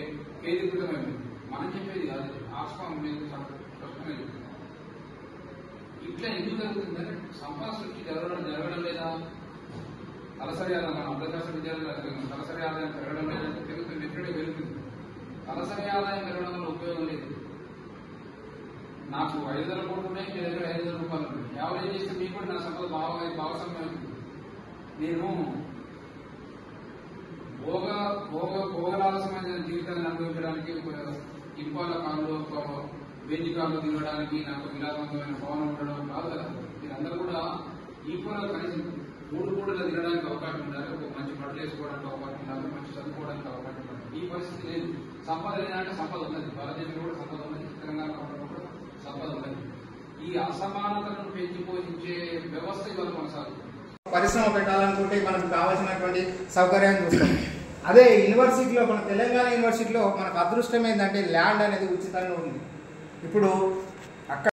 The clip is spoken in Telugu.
కేంద్రీకృతమైంది మనం చెప్పేది కాదు ఆస్వాం మీద స్పష్టంగా చెప్తుంది ఇట్లా ఎందుకు జరుగుతుందంటే సంపద సృష్టి జరగడం జరగడం లేదా తలసరి ఆదాయం మన అర్ధశాస్త్ర విద్యార్థులు అడిగాం. తలసరి ఆదాయం పెరగడం లేదంటే పెరుగుతుంది ఎక్కడే పెరుగుతుంది తలసరి ఆదాయం పెరగడం వల్ల ఉపయోగం లేదు నాకు ఐదు వందల కోట్లు ఉన్నాయి మీ దగ్గర ఐదు వందల రూపాయలు ఉన్నాయి యావరేజ్ చేస్తే మీకు కూడా నా సంపద బాగా భాగస్వామ్యం అవుతుంది. నేను భోగ భోగ భోగలాలసమైన జీవితాన్ని అనుభవించడానికి ఒక ఇంపాల కాలంలో ఒక వేది కాలంలో దిగడానికి నాకు విలాసవంతమైన భవనం ఉండడం కాదు కదా మీరందరూ కూడా ఈక్వల్ కనీసం మూడు కూడలు తినడానికి అవకాశం ఉండాలి ఒక మంచి బట్టలు వేసుకోవడానికి అవకాశం ఉండాలి మంచి చదువుకోవడానికి అవకాశం ఉండాలి ఈ పరిస్థితి లేదు సంపద లేదంటే సంపద ఉన్నది భారతదేశంలో కూడా సంపద ఉన్నది తెలంగాణ ప్రాంతంలో కూడా సంపద ఉన్నది ఈ అసమానతలను పెంచి పోషించే వ్యవస్థ ఇవాళ కొనసాగుతుంది పరిశ్రమ పెట్టాలనుకుంటే మనకు కావాల్సినటువంటి సౌకర్యాన్ని చూస్తాం అదే యూనివర్సిటీలో మన తెలంగాణ యూనివర్సిటీలో మనకు అదృష్టం ఏంటంటే ల్యాండ్ అనేది ఉచితంగా ఉంది ఇప్పుడు